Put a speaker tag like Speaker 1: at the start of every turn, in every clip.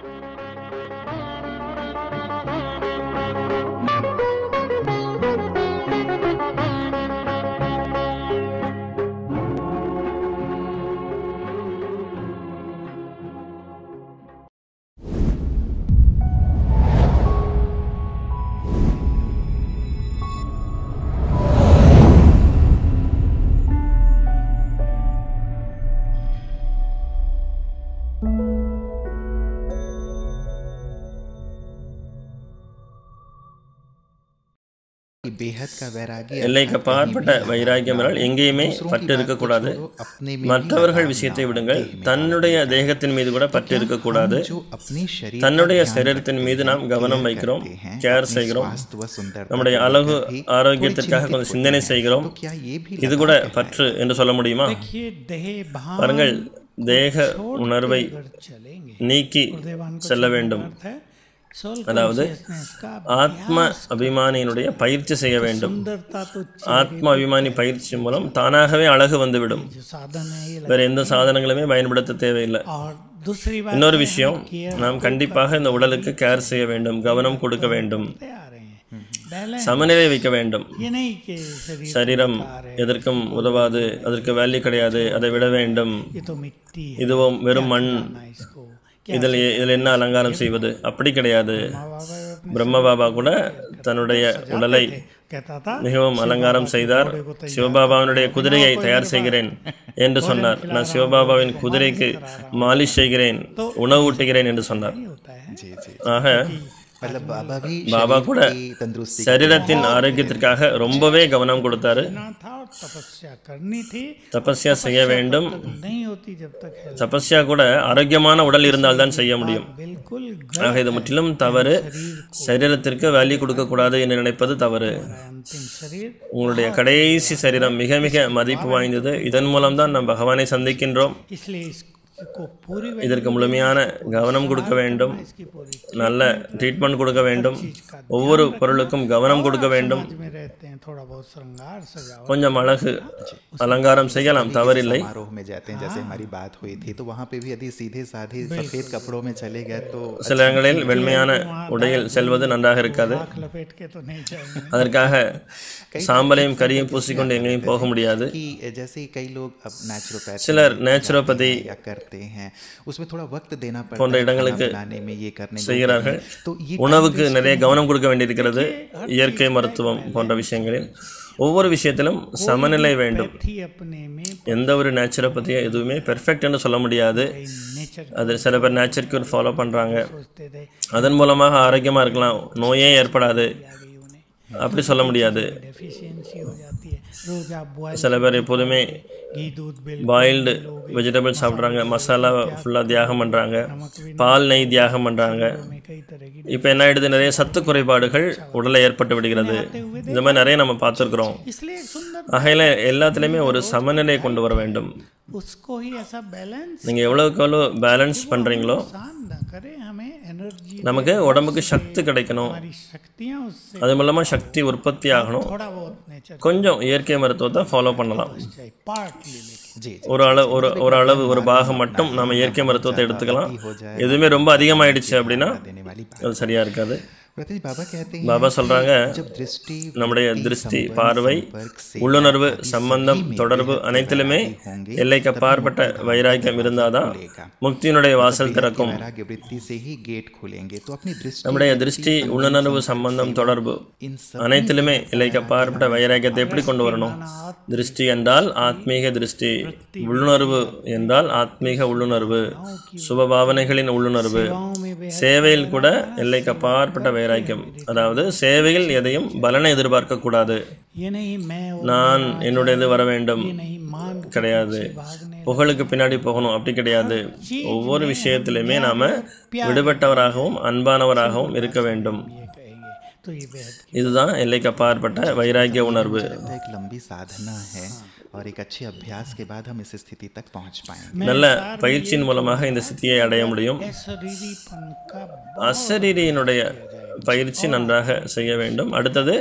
Speaker 1: बेहद का वैराग्य
Speaker 2: எல்லைக்கு அப்பாற்பட்ட வைராக்கியம் என்றால் எங்கேயுமே பற்று இருக்கக்கூடாது
Speaker 1: अपने में
Speaker 2: மற்றவர்கள் விஷயத்தை விடுங்கள் தன்னுடைய தேகத்தின் மீது கூட பற்று இருக்கக்கூடாது
Speaker 1: जो अपने शरीर
Speaker 2: தன்னுடைய சரீரத்தின் மீது நாம் கவனம் வைக்கிறோம் கேர் செய்கிறோம்
Speaker 1: स्वास्थ्य व सुंदरता
Speaker 2: நம்முடைய அழகு ஆரோக்கியத்திற்காக கொஞ்சம் சிந்தனை செய்கிறோம்
Speaker 1: तो क्या ये भी
Speaker 2: இது கூட பற்று என்று சொல்ல முடியுமா
Speaker 3: देखिए देह भान
Speaker 2: பாருங்கள் தேக உணர்வை
Speaker 3: अगर चलेंगे
Speaker 2: நீக்கி
Speaker 3: देवान को
Speaker 2: செல்ல வேண்டும்
Speaker 3: अर्थ है सोल
Speaker 2: அதாவது
Speaker 3: consciousness का
Speaker 2: ஆத்ம அபிமானியினுடைய பயிற்சி செய்ய வேண்டும்
Speaker 3: सुंदरता तो
Speaker 2: ஆத்ம அபிமானி பயிற்சி மூலம் தானாகவே அழகு வந்துவிடும்
Speaker 3: जो साधन है ये
Speaker 2: வேற எந்த சாதனங்களுமே பயன்படுத்த தேவையில்லை
Speaker 3: और दूसरी बात
Speaker 2: இன்னொரு விஷயம் நாம் கண்டிப்பாக இந்த உடலுக்கு கேர் செய்ய வேண்டும் கவனம் கொடுக்க வேண்டும்
Speaker 3: करते आ रहे हैं बैलेंस
Speaker 2: சமநிலை வைக்க வேண்டும்
Speaker 3: ये नहीं कि शरीर
Speaker 2: சரீரம் எதற்கும் உதவாது அதற்கு வேல்யூ கிடையாது அதை விட வேண்டும்
Speaker 3: ये तो मिट्टी है
Speaker 2: இதுவும் வெறும் மண்
Speaker 3: ना इसको
Speaker 2: இதில் இதில் என்ன அலங்காரம் செய்வது அப்படி கிடையாது
Speaker 3: बाबा
Speaker 2: பிரம்ம பாபா கூட தன்னுடைய உடலை
Speaker 3: कहता था
Speaker 2: மிகவும் அலங்காரம் செய்தார் சிவபாபாவினுடைய குதிரையை தயார் செய்கிறேன் என்று சொன்னார் நான் சிவபாபாவின் குதிரைக்கு மாலிஷ் செய்கிறேன் உணவு ஊட்டுகிறேன் என்று சொன்னார்
Speaker 3: होता है
Speaker 1: जी जी
Speaker 2: ஆக
Speaker 1: मतलब बाबा भी
Speaker 2: பாபா கூட
Speaker 1: की तंदुरुस्ती
Speaker 2: சரீரத்தின் ஆரோக்கியத்திற்காக ரொம்பவே கவனம் கொடுத்தாரு
Speaker 3: ना था और तपस्या करनी थी
Speaker 2: தபஸ்யா செய்ய வேண்டும்
Speaker 3: नहीं होती जब तक है
Speaker 2: தபஸ்யா கூட ஆரோக்கியமான உடல் இருந்தால்தான் செய்ய முடியும்
Speaker 3: बिल्कुल
Speaker 2: ஆக இது முற்றிலும் தவறு சரீரத்திற்கு வேல்யூ கொடுக்கக்கூடாது என்று நினைப்பது தவறு
Speaker 3: अंतिम शरीर
Speaker 2: உங்களுடைய கடைசி சரீரம் மிக மிக மதிப்பு வாய்ந்தது இதன் மூலம்தான் நாம் பகவானை சந்திக்கின்றோம்
Speaker 3: इसलिए इसको पूरी
Speaker 2: இதற்கு முழுமையான கவனம் கொடுக்க வேண்டும்
Speaker 3: इसकी पूरी
Speaker 2: நல்ல ட்ரீட்மெண்ட் கொடுக்க வேண்டும் ஒவ்வொரு பொருளுக்கும் கவனம் கொடுக்க வேண்டும்
Speaker 3: समाज में रहते हैं थोड़ा बहुत श्रृंगार सजावट
Speaker 2: கொஞ்சம் அழகு அலங்காரம் செய்யலாம் தவறில்லை
Speaker 1: समारोह में जाते हैं जैसे हमारी बात हुई थी तो वहाँ पे भी यदि सीधे साधे सफेद कपड़ों में चले गए तो
Speaker 2: சில இடங்களில் வெண்மையான உடையில் செல்வது நன்றாக இருக்காது
Speaker 3: आँख लपेट के तो नहीं जाएंगे
Speaker 2: அதற்காக சாம்பலையும் கரியும் பூசிக்கொண்டு எங்கேயும் போக முடியாது
Speaker 1: कि जैसे कई लोग अब नेचुरोपैथ
Speaker 2: சிலர் நேச்சுரோபதி
Speaker 1: या करते हैं उसमें थोड़ा वक्त देना पड़ता
Speaker 2: போன்ற
Speaker 1: है खाना
Speaker 2: இடங்களுக்கு
Speaker 1: बनाने में ये करने में
Speaker 2: செய்கிறார்கள்
Speaker 1: तो ये
Speaker 2: உணவுக்கு நிறைய கவனம் கொடுக்க வேண்டியிருக்கிறது இயற்கை மருத்துவம் போன்ற விஷயங்களில் ஒவ்வொரு விஷயத்திலும் சமநிலை வேண்டும்
Speaker 3: थी अपने में
Speaker 2: எந்த ஒரு நேச்சுரோபதியும் எதுவுமே பெர்ஃபெக்ட்னு சொல்ல முடியாது
Speaker 3: नेचर
Speaker 2: அது சில பேர் நேச்சர் கியூர் ஃபாலோ பண்ணுறாங்க
Speaker 3: सोचते थे
Speaker 2: அதன் மூலமாக ஆரோக்கியமாக இருக்கலாம் நோயே ஏற்படாது
Speaker 3: आ गई उन्हें
Speaker 2: அப்படி சொல்ல முடியாது
Speaker 3: डेफिशिएंसी हो जाती है रोज आप बॉयल
Speaker 2: சில பேர் எப்போதுமே
Speaker 3: घी दूध बिल
Speaker 2: பாயில்டு வெஜிடபிள்ஸ் சாப்பிட்றாங்க மசாலா ஃபுல்லாக தியாகம் பண்ணுறாங்க பால் நெய் தியாகம் பண்ணுறாங்க
Speaker 3: में कई तरह की
Speaker 2: இப்போ என்ன ஆயிடுது நிறைய சத்து குறைபாடுகள் உடலை ஏற்பட்டு விடுகிறது இந்த மாதிரி நிறைய நம்ம பார்த்துருக்குறோம்
Speaker 3: इसलिए एक सुंदर
Speaker 2: ஆகையில் எல்லாத்துலேயுமே ஒரு சமநிலையை கொண்டு வர வேண்டும்
Speaker 3: उसको ही ऐसा बैलेंस
Speaker 2: நீங்கள் எவ்வளோக்கு எவ்வளோ பேலன்ஸ் பண்ணுறீங்களோ
Speaker 3: नुकसान न करे हमें एनर्जी
Speaker 2: நமக்கு உடம்புக்கு சக்தி கிடைக்கணும்
Speaker 3: हमारी शक्तियाँ उससे
Speaker 2: அது மூலமாக சக்தி உற்பத்தி ஆகணும்
Speaker 3: थोड़ा बहुत नेचर
Speaker 2: கொஞ்சம் இயற்கை மருத்துவத்தை ஃபாலோ பண்ணலாம்
Speaker 3: चाहिए पार्टली लेके
Speaker 1: जी
Speaker 2: ஒரு அளவு ஒரு ஒரு அளவு ஒரு பாகம் மட்டும் நம்ம இயற்கை மருத்துவத்தை எடுத்துக்கலாம் எதுவுமே ரொம்ப அதிகமாயிடுச்சு அப்படின்னா
Speaker 1: देने वाली बात
Speaker 2: அது சரியா இருக்காது
Speaker 1: प्रति बाबा कहते हैं
Speaker 2: பாபா சொல்றாங்க
Speaker 1: जब दृष्टि
Speaker 2: நம்முடைய திருஷ்டி பார்வை உள்ளுணர்வு சம்பந்தம் தொடர்பு அனைத்திலுமே எல்லைக்கு அப்பாற்பட்ட வைராக்கியம் இருந்தாதான் முக்தியினுடைய வாசல் திறக்கும்
Speaker 1: वैराग्य वृत्ति से ही गेट खुलेंगे तो अपनी दृष्टि
Speaker 2: நம்முடைய திருஷ்டி உள்ளுணர்வு சம்பந்தம் தொடர்பு
Speaker 1: इन सब
Speaker 2: அனைத்திலுமே எல்லைக்கு அப்பாற்பட்ட வைராக்கியத்தை எப்படி கொண்டு வரணும் திருஷ்டி என்றால் ஆத்மீக திருஷ்டி உள்ளுணர்வு என்றால் ஆத்மீக உள்ளுணர்வு சுபபாவனைகளின் உள்ளுணர்வு சேவையில் கூட எல்லைக்கு அப்பாற்பட்ட வைராக்கியம் அதாவது சேவையில் எதையும் பலனை எதிர்பார்க்க கூடாது
Speaker 3: ये नहीं मैं और
Speaker 2: நான் என்னுடையது வர வேண்டும்
Speaker 3: नहीं मान
Speaker 2: கிடையாது
Speaker 3: भागने
Speaker 2: புகழுக்கு பின்னாடி போகணும் அப்படி கிடையாது ஒவ்வொரு விஷயத்திலுமே நாம விடுபட்டவராகவும் அன்பானவராகவும் இருக்க வேண்டும்
Speaker 3: ये कहेंगे तो ये बेहद
Speaker 2: இதுதான் எல்லைக்கு அப்பாற்பட்ட வைராக்கிய உணர்வு
Speaker 1: लगता है एक लंबी साधना है और एक अच्छे अभ्यास के बाद हम इस स्थिति तक पहुंच पाएंगे
Speaker 2: நல்ல பயிற்சியின் மூலமாக இந்த ஸ்திதியை அடைய முடியும்
Speaker 3: शरीरीपन का
Speaker 2: அசரீரியினுடைய பயிற்சி நன்றாக செய்ய வேண்டும் அடுத்தது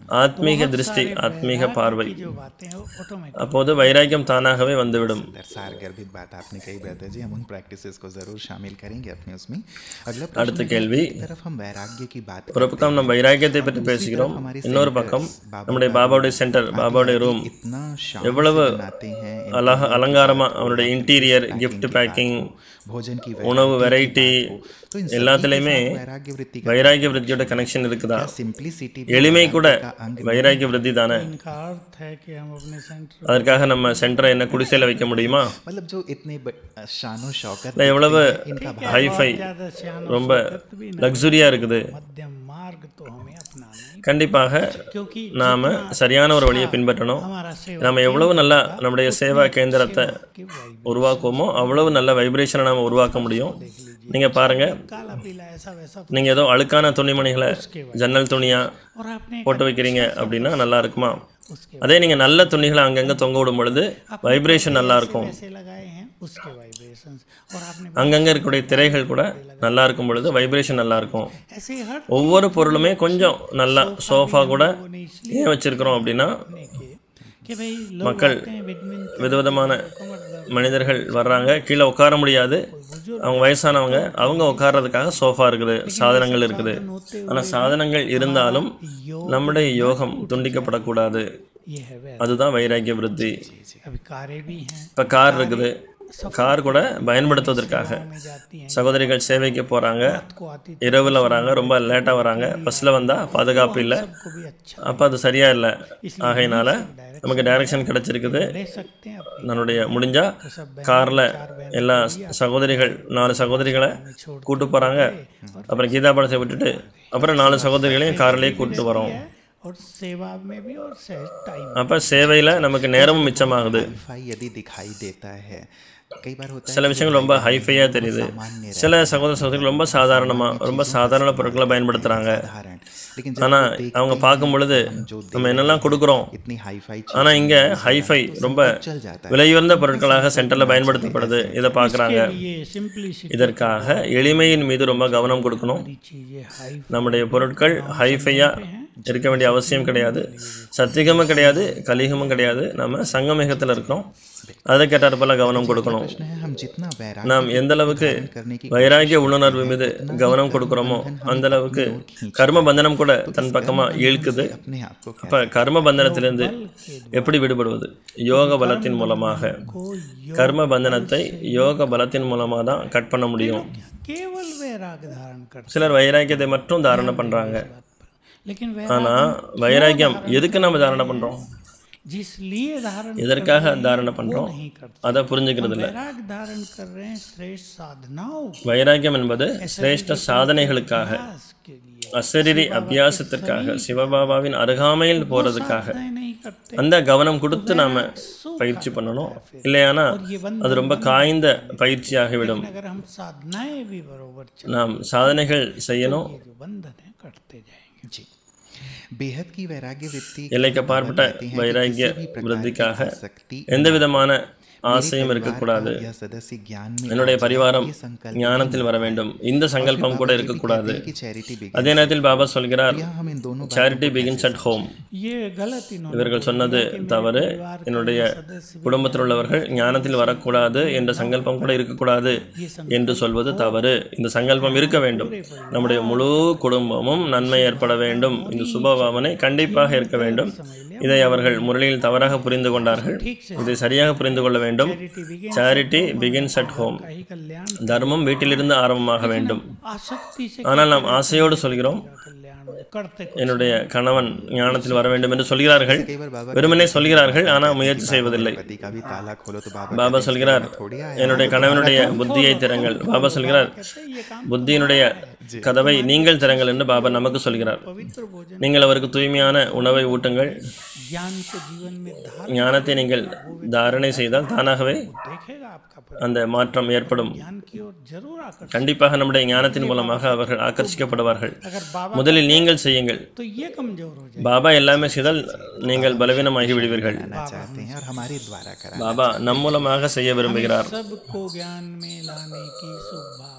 Speaker 2: ஆத்மீக திருஷ்டி ஆத்மீக பார்வை
Speaker 3: जो बातें हैं वो ऑटोमेटिक
Speaker 2: அப்போது வைராக்கியம் தானாகவே வந்துவிடும்
Speaker 1: सार गर्भित बात आपने कही बेहतर जी हम उन प्रैक्टिसेस को जरूर शामिल करेंगे अपने उसमें अगला
Speaker 2: அடுத்த
Speaker 1: प्रश्न है,
Speaker 2: கேள்வி
Speaker 1: एक तरफ हम वैराग्य की बात
Speaker 2: ஒரு பக்கம் நம்ம வைராக்கியத்தை பற்றி பேசுகிறோம் இன்னொரு பக்கம் நம்முடைய பாபாவுடைய சென்டர் பாபாவுடைய ரூம்
Speaker 1: इतना शांत
Speaker 2: எவ்வளவு
Speaker 1: बनाते हैं
Speaker 2: அழக அலங்காரமாக அவனுடைய இன்டீரியர் gift பேக்கிங்
Speaker 1: भोजन की
Speaker 2: உணவு வெரைட்டி
Speaker 1: तो इन
Speaker 2: எல்லாத்துலேயுமே
Speaker 1: वैराग्य वृत्ति का
Speaker 2: வைராக்கிய விருத்தியோட கனெக்ஷன் இருக்குதா
Speaker 1: सिंप्लिसिटी
Speaker 2: எளிமை கூட வைராக்கிய விருத்தி தானே
Speaker 3: इनका अर्थ है कि हम अपने सेंटर
Speaker 2: அதற்காக நம்ம சென்டரை என்ன குடிசையில் வைக்க முடியுமா
Speaker 1: मतलब जो इतने ब- शानो शौकत
Speaker 2: இல்லை எவ்வளவு ஹைஃபை
Speaker 3: ज्यादा श्यान
Speaker 2: ரொம்ப லக்ஸுரியாக இருக்குது
Speaker 3: मध्यम मार्ग तो हमें अपनाना ही
Speaker 2: கண்டிப்பாக
Speaker 3: क्योंकि
Speaker 2: நாம் சரியான ஒரு வழியை பின்பற்றணும்
Speaker 3: हमारा सेवा
Speaker 2: நம்ம எவ்வளவு நல்லா நம்முடைய சேவா கேந்திரத்தை
Speaker 3: की वाइब
Speaker 2: உருவாக்குவோமோ அவ்வளவு நல்ல வைப்ரேஷனை நம்ம உருவாக்க முடியும் நீங்கள் பாருங்கள்
Speaker 3: काला पीला ऐसा वैसा
Speaker 2: நீங்கள் ஏதோ அழுக்கான துணிமணிகளை ஜன்னல் துணியாக
Speaker 3: और आपने
Speaker 2: போட்டு வைக்கிறீங்க அப்படின்னா நல்லா இருக்குமா
Speaker 3: उसके
Speaker 2: அதே நீங்கள் நல்ல துணிகளை அங்கங்கே தொங்க விடும் பொழுது வைப்ரேஷன் நல்லா இருக்கும்
Speaker 3: ऐसे लगाए हैं उसके वाइब्रेशंस और आपने
Speaker 2: அங்கங்கே இருக்கக்கூடிய திரைகள் கூட நல்லா இருக்கும் பொழுது வைப்ரேஷன் நல்லா இருக்கும்
Speaker 3: ऐसे ही हर
Speaker 2: ஒவ்வொரு பொருளுமே கொஞ்சம் நல்லா சோஃபா கூட
Speaker 3: ने इसलिए
Speaker 2: ஏன் வச்சுருக்கிறோம் அப்படின்னா
Speaker 3: किए कि भाई लोग
Speaker 2: மக்கள்
Speaker 3: आते हैं बैडमिंटन
Speaker 2: விதவிதமான மனிதர்கள் வர்றாங்க கீழே உட்கார முடியாது அவங்க வயசானவங்க அவங்க உட்கார்றதுக்காக சோஃபா இருக்குது சாதனங்கள் இருக்குது ஆனால் சாதனங்கள் இருந்தாலும் நம்முடைய யோகம் துண்டிக்கப்படக்கூடாது
Speaker 3: ये है वह
Speaker 2: அதுதான் வைராக்கிய விருத்தி
Speaker 3: अभी कारें भी हैं
Speaker 2: இப்போ கார் இருக்குது கார் கூட பயன்படுத்துவதற்காக
Speaker 3: में जाती हैं
Speaker 2: சகோதரிகள் சேவைக்கு போகிறாங்க
Speaker 3: को आती
Speaker 2: இரவில் வராங்க ரொம்ப லேட்டாக வராங்க பஸ்ஸில் வந்தால் பாதுகாப்பு இல்லை
Speaker 3: को भी अच्छा
Speaker 2: அப்போ அது சரியாக இல்லை ஆகையினால நமக்கு டைரக்ஷன் கிடச்சிருக்குது
Speaker 3: ले सकते हैं अपनी
Speaker 2: நம்மளுடைய முடிஞ்சா காரில் எல்லா சகோதரிகள் நாலு சகோதரிகளை கூட்டு போகிறாங்க அப்புறம் கீதா படத்தை விட்டுட்டு அப்புறம் நாலு சகோதரிகளையும் கார்லேயே கூப்பிட்டு வரோம்
Speaker 3: और सेवा में भी और सहज टाइम
Speaker 2: அப்போ சேவையில் நமக்கு நேரமும் மிச்சமாகுது
Speaker 1: हाई यदि दिखाई देता है कई बार होता है
Speaker 2: சில விஷயங்கள் ரொம்ப ஹைஃபையாக தெரியுது சில சகோதர சகோதரிகள் ரொம்ப சாதாரணமாக ரொம்ப சாதாரண பொருட்களை பயன்படுத்துகிறாங்க
Speaker 1: उदाहरण लेकिन जब
Speaker 2: ஆனால் அவங்க பார்க்கும் பொழுது நம்ம என்னெல்லாம் கொடுக்குறோம்
Speaker 1: इतनी हाई फाई
Speaker 2: ஆனால் இங்கே ஹைஃபை ரொம்ப
Speaker 1: चल जाता
Speaker 2: விலையுயர்ந்த பொருட்களாக சென்டரில் பயன்படுத்தப்படுது இதை பார்க்குறாங்க
Speaker 3: ये सिंपलिसिटी
Speaker 2: இதற்காக எளிமையின் மீது ரொம்ப கவனம் கொடுக்கணும்
Speaker 3: चीजें हाई
Speaker 2: நம்முடைய பொருட்கள் ஹைஃபையாக இருக்க வேண்டிய அவசியம் கிடையாது சத்தியகமும் கிடையாது கலிகமும் கிடையாது நம்ம சங்கமேகத்தில் இருக்கோம் அதற்கேற்றாற் போல கவனம் கொடுக்கணும்
Speaker 1: प्रश्न है हम जितना वैराग्य
Speaker 2: நாம் எந்த அளவுக்கு
Speaker 1: करने की
Speaker 2: வைராகிய உணர்வு மீது கவனம் கொடுக்குறோமோ அந்த அளவுக்கு கர்ம பந்தனம் கூட தன் பக்கமாக இழுக்குது
Speaker 1: अपने आप को क्या
Speaker 2: அப்போ கர்ம பந்தனத்திலிருந்து எப்படி விடுபடுவது யோக பலத்தின் மூலமாக கர்ம பந்தனத்தை யோக பலத்தின் மூலமாக தான் கட் பண்ண முடியும்
Speaker 3: केवल वैराग धारण कर
Speaker 2: சிலர் வைராக்கியத்தை மட்டும் தாரணை பண்ணுறாங்க
Speaker 3: लेकिन वह
Speaker 2: ஆனால் வைராக்கியம் எதுக்கு நம்ம தாரணை பண்ணுறோம்
Speaker 3: जिस लिए धारण
Speaker 2: எதற்காக தாரணை பண்ணுறோம்
Speaker 3: नहीं करते
Speaker 2: அதை புரிஞ்சுக்கிறது இல்லை
Speaker 3: वैराग धारण कर रहे हैं श्रेष्ठ साधनाओं
Speaker 2: வைராக்கியம் என்பது சிரேஷ்ட சாதனைகளுக்காக
Speaker 3: विकास के लिए
Speaker 2: அசரீரி அபியாசத்திற்காக சிவபாபாவின் அருகாமையில் போகிறதுக்காக
Speaker 3: साधनाएं नहीं करते
Speaker 2: அந்த கவனம் கொடுத்து நாம் பயிற்சி பண்ணணும் இல்லையானா அது ரொம்ப காய்ந்த பயிற்சியாகிவிடும்
Speaker 3: अगर हम साधनाएं भी बरोबर चल
Speaker 2: நாம் சாதனைகள் செய்யணும்
Speaker 3: ये जो बंधन है करते जाएंगे
Speaker 1: जी बेहद की वैराग्य वृत्ति
Speaker 2: எல்லைக்கு அப்பாற்பட்ட வைராக்கிய விருத்திக்காக
Speaker 1: शक्ति
Speaker 2: எந்த விதமான ஆசையும் இருக்கக்கூடாது
Speaker 1: या सदस्य ज्ञान में
Speaker 2: என்னுடைய பரிவாரம் ஞானத்தில் வர வேண்டும் இந்த சங்கல்பம் கூட இருக்கக்கூடாது
Speaker 1: की चैरिटी बिग
Speaker 2: அதே நேரத்தில் பாபா சொல்கிறார்
Speaker 1: हम इन दोनों
Speaker 2: சேரிட்டி பிகின்ஸ் அட் ஹோம்
Speaker 3: ये गलत इन्होंने
Speaker 2: இவர்கள் சொன்னது தவறு என்னுடைய குடும்பத்தில் உள்ளவர்கள் ஞானத்தில் வரக்கூடாது என்ற சங்கல்பம் கூட இருக்கக்கூடாது என்று சொல்வது தவறு இந்த சங்கல்பம் இருக்க வேண்டும் நம்முடைய முழு குடும்பமும் நன்மை ஏற்பட வேண்டும் இந்த சுபபாவனை கண்டிப்பாக இருக்க வேண்டும் இதை அவர்கள் முரளியில் தவறாக புரிந்து கொண்டார்கள் இதை சரியாக புரிந்து கொள்ள வேண்டும் சேரிட்டி பிகின்ஸ் அட் ஹோம்
Speaker 3: ही कल्याण
Speaker 2: தர்மம் வீட்டிலிருந்து ஆரம்பமாக வேண்டும்
Speaker 3: आसक्ति से
Speaker 2: ஆனால் நாம் ஆசையோடு சொல்கிறோம்
Speaker 3: कल्याण करते
Speaker 2: என்னுடைய கணவன் ஞானத்தில் வர வேண்டும் என்று சொல்கிறார்கள் வெறுமனே சொல்கிறார்கள் ஆனால் முயற்சி செய்வதில்லை
Speaker 1: पति का भी ताला खोलो तो बाबा
Speaker 2: பாபா சொல்கிறார் என்னுடைய கணவனுடைய புத்தியை திறங்கள் பாபா சொல்கிறார் புத்தியினுடைய கதவை நீங்கள் திறங்கள் என்று பாபா நமக்கு சொல்கிறார்
Speaker 3: पवित्र भोजन
Speaker 2: நீங்கள் அவருக்கு தூய்மையான உணவை ஊட்டுங்கள்
Speaker 3: ज्ञान को जीवन में धार
Speaker 2: ஞானத்தை நீங்கள் தாரணை செய்தால் தானாகவே
Speaker 3: देखेगा आपका परिवार
Speaker 2: அந்த மாற்றம் ஏற்படும்
Speaker 3: ज्ञान की ओर जरूर आकर
Speaker 2: கண்டிப்பாக நம்முடைய ஞானத்தின் மூலமாக அவர்கள் ஆக்கர்ஷிக்கப்படுவார்கள்
Speaker 3: अगर बाबा
Speaker 2: முதலில் நீங்கள் செய்யுங்கள்
Speaker 3: तो ये कमजोर हो जाए
Speaker 2: பாபா எல்லாமே செய்தால் நீங்கள் பலவீனமாகி விடுவீர்கள்
Speaker 1: करना चाहते हैं और हमारे द्वारा करा
Speaker 2: பாபா நம் மூலமாக செய்ய விரும்புகிறார்
Speaker 3: सबको ज्ञान में लाने की शुभ भावनाएं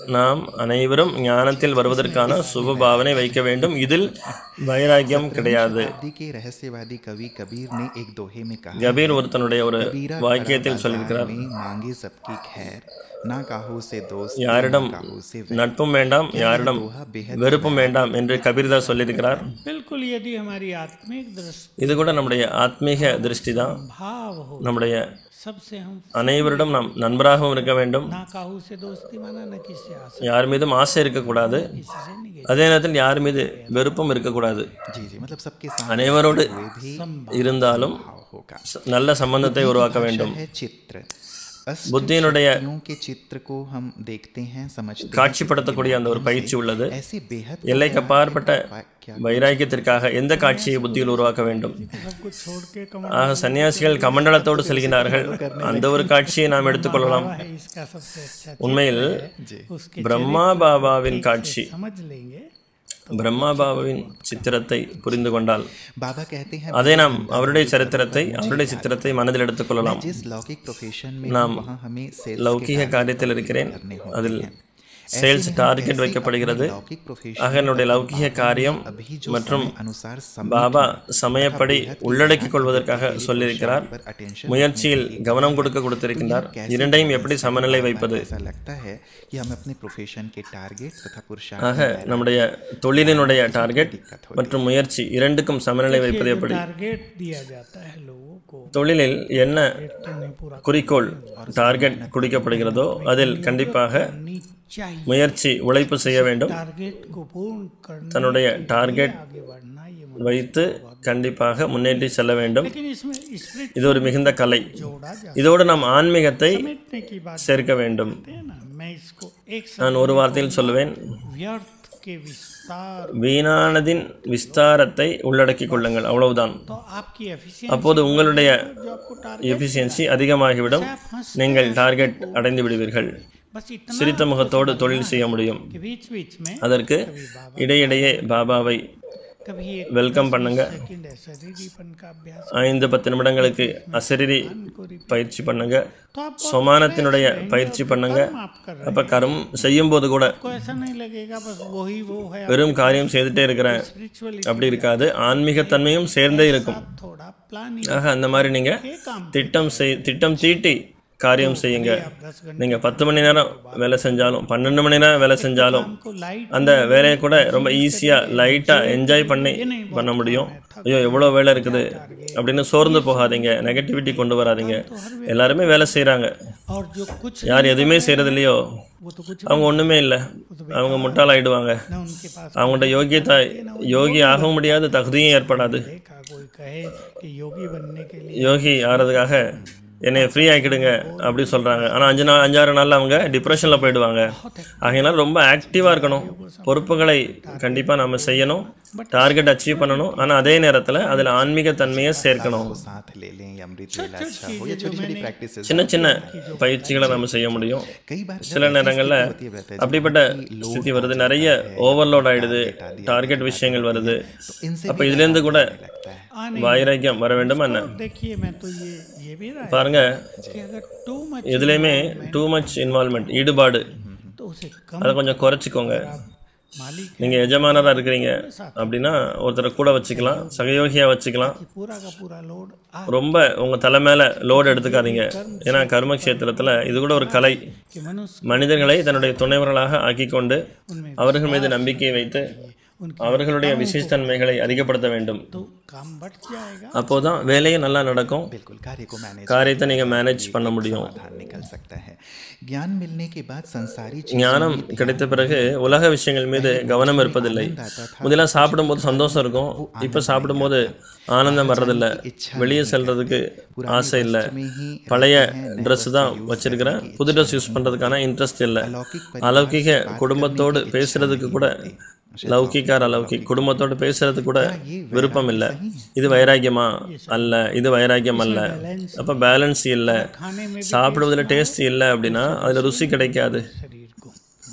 Speaker 2: நாம் அனைவரும் ஞானத்தில் வருவதற்கான சுப பாவனை வைக்க வேண்டும் இதில் வைராக்கியம் கிடையாது
Speaker 1: शताब्दी के रहस्यवादी कवि कबीर ने एक दोहे में कहा
Speaker 2: கபீர் ஒரு தன்னுடைய ஒரு
Speaker 1: "कबीरा
Speaker 2: வாக்கியத்தில்
Speaker 1: करा
Speaker 2: சொல்லியிருக்கிறார்
Speaker 1: बाजार में मांगे सबकी खैर ना काहू से दोस्त
Speaker 2: யாரிடம்
Speaker 1: काहू से
Speaker 2: நட்பும் வேண்டாம் யாரிடம் வெறுப்பும் வேண்டாம் என்று கபீர்தாஸ் சொல்லியிருக்கிறார்
Speaker 3: बिल्कुल यदि हमारी आत्मिक दृष्टि
Speaker 2: இது கூட நம்முடைய ஆத்மீக திருஷ்டி தான்
Speaker 3: भाव हो
Speaker 2: நம்முடைய
Speaker 3: सबसे हम
Speaker 2: அனைவரிடம் நாம் நண்பராகவும் இருக்க வேண்டும்
Speaker 3: ना काहू से दोस्ती माना न किसी आशा
Speaker 2: யார் மீதும் ஆசை இருக்கக்கூடாது
Speaker 3: किसी से नहीं
Speaker 2: அதே நேரத்தில் யார் மீது வெறுப்பும் இருக்கக்கூடாது
Speaker 1: जी जी मतलब सबके सामने
Speaker 2: அனைவரோடு
Speaker 1: हुए भी
Speaker 2: இருந்தாலும்
Speaker 1: भाव होगा
Speaker 2: ச- நல்ல சம்பந்தத்தை உருவாக்க வேண்டும்
Speaker 1: है चित्र अष्ट
Speaker 2: புத்தியினுடைய
Speaker 1: शक्तियों के चित्र को हम देखते हैं समझते हैं
Speaker 2: காட்சிப்படுத்தக்கூடிய அந்த ஒரு பயிற்சி உள்ளது
Speaker 1: ऐसे बेहद
Speaker 2: எல்லைக்கு அப்பாற்பட்ட வைராக்கியத்திற்காக எந்த காட்சியை புத்தியில் உருவாக்க வேண்டும்
Speaker 3: सब कुछ छोड़ के कमल
Speaker 2: ஆக சன்னியாசிகள் கமண்டலத்தோடு செல்கிறார்கள் அந்த ஒரு காட்சியை நாம் எடுத்துக்கொள்ளலாம்
Speaker 3: है इसका सबसे अच्छा
Speaker 2: உண்மையில்
Speaker 3: उसके
Speaker 2: பிரம்மா பாபாவின் காட்சி
Speaker 3: समझ लेंगे
Speaker 2: பிரம்மா பாபாவின் சித்திரத்தை புரிந்து கொண்டால்
Speaker 1: बाबा कहते हैं
Speaker 2: அதை நாம் அவருடைய சரித்திரத்தை அவருடைய சித்திரத்தை மனதில் எடுத்துக்கொள்ளலாம்
Speaker 1: जिस लौकिक प्रोफेशन में
Speaker 2: नाम
Speaker 1: हम वहाँ हमें सेल्स
Speaker 2: லௌகீக காரியத்தில் இருக்கிறேன் அதில் சேல்ஸ் டார்கெட் வைக்கப்படுகிறது
Speaker 1: लौकिक प्रोफेशन
Speaker 2: ஆக என்னுடைய லௌகீக காரியம்
Speaker 1: अभी जो
Speaker 2: மற்றும்
Speaker 1: समय अनुसार समय
Speaker 2: பாபா சமயப்படி உள்ளடக்கிக் கொள்வதற்காக சொல்லியிருக்கிறார்
Speaker 1: पर अटेंशन
Speaker 2: முயற்சியில் கவனம் கொடுக்க கொடுத்திருக்கின்றார் இரண்டையும் எப்படி சமநிலை வைப்பது
Speaker 1: ऐसा लगता है कि हम अपने प्रोफेशन के टारगेट तथा पुरुषार्थ
Speaker 2: ஆக நம்முடைய தொழிலினுடைய டார்கெட் மற்றும் முயற்சி இரண்டுக்கும் சமநிலை வைப்பது எப்படி
Speaker 3: टारगेट दिया जाता है लोगों को
Speaker 2: தொழிலில் என்ன
Speaker 3: तो नहीं पूरा
Speaker 2: குறிக்கோள் டார்கெட் குடிக்கப்படுகிறதோ அதில் கண்டிப்பாக
Speaker 3: करनी चाहिए
Speaker 2: முயற்சி உழைப்பு செய்ய வேண்டும்
Speaker 3: टारगेट को पूर्ण करने
Speaker 2: தன்னுடைய டார்கெட்
Speaker 3: आगे बढ़ना ये
Speaker 2: வைத்து கண்டிப்பாக முன்னேற்றி செல்ல வேண்டும்
Speaker 3: लेकिन इसमें स्प्रिट
Speaker 2: இது ஒரு மிகுந்த கலை
Speaker 3: जोड़ा जा
Speaker 2: இதோடு நாம் ஆன்மீகத்தை
Speaker 3: समेटने की बात
Speaker 2: சேர்க்க வேண்டும்
Speaker 3: है ना मैं इसको एक
Speaker 2: நான் ஒரு வார்த்தையில் சொல்லுவேன்
Speaker 3: व्यर्थ के विस्तार
Speaker 2: வீணானதின் விஸ்தாரத்தை உள்ளடக்கிக் கொள்ளுங்கள் அவ்வளவுதான்
Speaker 3: तो आपकी एफिशिएंसी
Speaker 2: அப்போது உங்களுடைய
Speaker 3: जो आपको टारगेट
Speaker 2: எஃபிஷியன்சி அதிகமாகிவிடும் நீங்கள் டார்கெட் அடைந்து விடுவீர்கள்
Speaker 3: बस इतना
Speaker 2: சிரித்த முகத்தோடு தொழில் செய்ய முடியும்
Speaker 3: कि बीच बीच में
Speaker 2: அதற்கு இடையிடையே பாபாவை
Speaker 3: कभी एक
Speaker 2: வெல்கம் பண்ணுங்க
Speaker 3: सेकंड ऐसा रीडीपन का अभ्यास
Speaker 2: ஐந்து பத்து நிமிடங்களுக்கு அசரீரி
Speaker 3: को repeat-
Speaker 2: பயிற்சி பண்ணுங்க
Speaker 3: तो आप
Speaker 2: சொமானத்தினுடைய பயிற்சி பண்ணுங்க
Speaker 3: आप कर रहे
Speaker 2: அப்ப கரும் செய்யும்போது கூட
Speaker 3: आपको ऐसा नहीं लगेगा बस वही वो है
Speaker 2: வெறும் காரியம் செய்துட்டே இருக்கிறேன்
Speaker 3: स्पिरिचुअली
Speaker 2: அப்படி இருக்காது ஆன்மீகத்தன்மையும் சேர்ந்தே இருக்கும்
Speaker 3: थोड़ा प्लानिंग
Speaker 2: ஆக அந்த மாதிரி நீங்க
Speaker 3: के काम
Speaker 2: திட்டம் செய் திட்டம் தீட்டி காரியம் செய்யுங்க
Speaker 3: दस घंटे
Speaker 2: நீங்க பத்து மணி நேரம் வேலை செஞ்சாலும் பன்னெண்டு மணி நேரம் வேலை செஞ்சாலும்
Speaker 3: को लाइट
Speaker 2: அந்த வேலையை கூட ரொம்ப ஈஸியா லைட்டா என்ஜாய் பண்ணி பண்ண முடியும் ஐயோ எவ்வளோ வேலை இருக்குது அப்படின்னு சோர்ந்து போகாதீங்க நெகட்டிவிட்டி கொண்டு வராதீங்க எல்லாருமே வேலை செய்றாங்க
Speaker 3: और जो कुछ
Speaker 2: யார் எதுவுமே செய்யறது இல்லையோ
Speaker 3: वो तो कुछ
Speaker 2: அவங்க ஒண்ணுமே இல்லை அவங்க முட்டாளாயிடுவாங்க
Speaker 3: न उनके पास
Speaker 2: அவங்கள்ட்ட யோகியத்தை யோகி ஆக முடியாது தகுதியும் ஏற்படாது
Speaker 3: देखा कोई कहे कि योगी बनने के लिए
Speaker 2: யோகி ஆகிறதுக்காக என்னை ஃப்ரீ ஆக்கிடுங்க அப்படி சொல்கிறாங்க ஆனால் அஞ்சு நாள் அஞ்சாறு நாளில் அவங்க டிப்ரெஷனில் போயிடுவாங்க ஆகையினால ரொம்ப ஆக்டிவாக இருக்கணும் பொறுப்புகளை கண்டிப்பாக நம்ம செய்யணும் டார்கெட் அச்சீவ் பண்ணணும் ஆனால் அதே நேரத்தில் அதில் ஆன்மீக தன்மையை சேர்க்கணும்
Speaker 1: को साथ ले लें या अमृत वेला अच्छा हो या छोटी छोटी प्रैक्टिस
Speaker 2: சின்ன சின்ன பயிற்சிகளை நம்ம செய்ய முடியும்
Speaker 1: कई बार
Speaker 2: சில நேரங்களில் அப்படிப்பட்ட ஸ்திதி வருது நிறைய ஓவர்லோட் ஆயிடுது டார்கெட் விஷயங்கள் வருது
Speaker 1: इनसे
Speaker 2: அப்போ இதுலேருந்து கூட
Speaker 1: लगता है
Speaker 3: आने
Speaker 2: வைராக்கியம் வர வேண்டுமா என்ன
Speaker 3: देखिए मैं तो ये ये भी रहा है
Speaker 2: பாருங்க
Speaker 3: कि अगर टू मच
Speaker 2: எதுலேயுமே டூ மச் இன்வால்மெண்ட் ஈடுபாடு
Speaker 3: तो उसे कम
Speaker 2: அதை கொஞ்சம் குறைச்சிக்கோங்க
Speaker 3: मालिक
Speaker 2: நீங்கள் எஜமானராக இருக்கிறீங்க அப்படின்னா ஒருத்தரை கூட வச்சுக்கலாம் சகயோகியாக வச்சுக்கலாம்
Speaker 3: पूरा का पूरा लोड आ
Speaker 2: ரொம்ப உங்கள் தலை மேலே லோடு எடுத்துக்காதீங்க ஏன்னா கர்ம கஷேத்திரத்தில் இது கூட ஒரு கலை
Speaker 3: कि मनुष्य
Speaker 2: மனிதர்களை தன்னுடைய துணைவர்களாக ஆக்கிக்கொண்டு அவர்கள் மீது நம்பிக்கை வைத்து அவர்களுடைய விசேஷத்தன்மைகளை அதிகப்படுத்த வேண்டும்
Speaker 3: तो काम बढ़ जाएगा
Speaker 2: அப்போதான் வேலையும் நல்லா நடக்கும்
Speaker 1: बिल्कुल कार्य को मैनेज
Speaker 2: காரியத்தை நீங்கள் மேனேஜ் பண்ண முடியும்
Speaker 1: समाधान निकल सकता है ज्ञान मिलने के बाद संसारी
Speaker 2: ஞானம் கிடைத்த பிறகு உலக விஷயங்கள் மீது கவனம் இருப்பதில்லை முதல்ல சாப்பிடும்போது சந்தோஷம் இருக்கும் இப்போ சாப்பிடும்போது ஆனந்தம் வர்றதில்ல வெளியே செல்றதுக்கு ஆசை இல்லை பழைய ட்ரெஸ் தான் வச்சிருக்கிறேன் புது ட்ரெஸ் யூஸ் பண்ணுறதுக்கான இன்ட்ரெஸ்ட் இல்லை அலௌகிக குடும்பத்தோடு பேசுறதுக்கு கூட லௌகிக்கார் அலௌகிக் குடும்பத்தோடு பேசுறது கூட விருப்பம் இல்லை இது வைராக்கியமா அல்ல இது வைராக்கியம் அல்ல அப்போ பேலன்ஸ் இல்லை
Speaker 3: खाने में
Speaker 2: சாப்பிடுவதில் டேஸ்ட் இல்லை அப்படின்னா அதில் ருசி கிடைக்காது
Speaker 3: शरीर को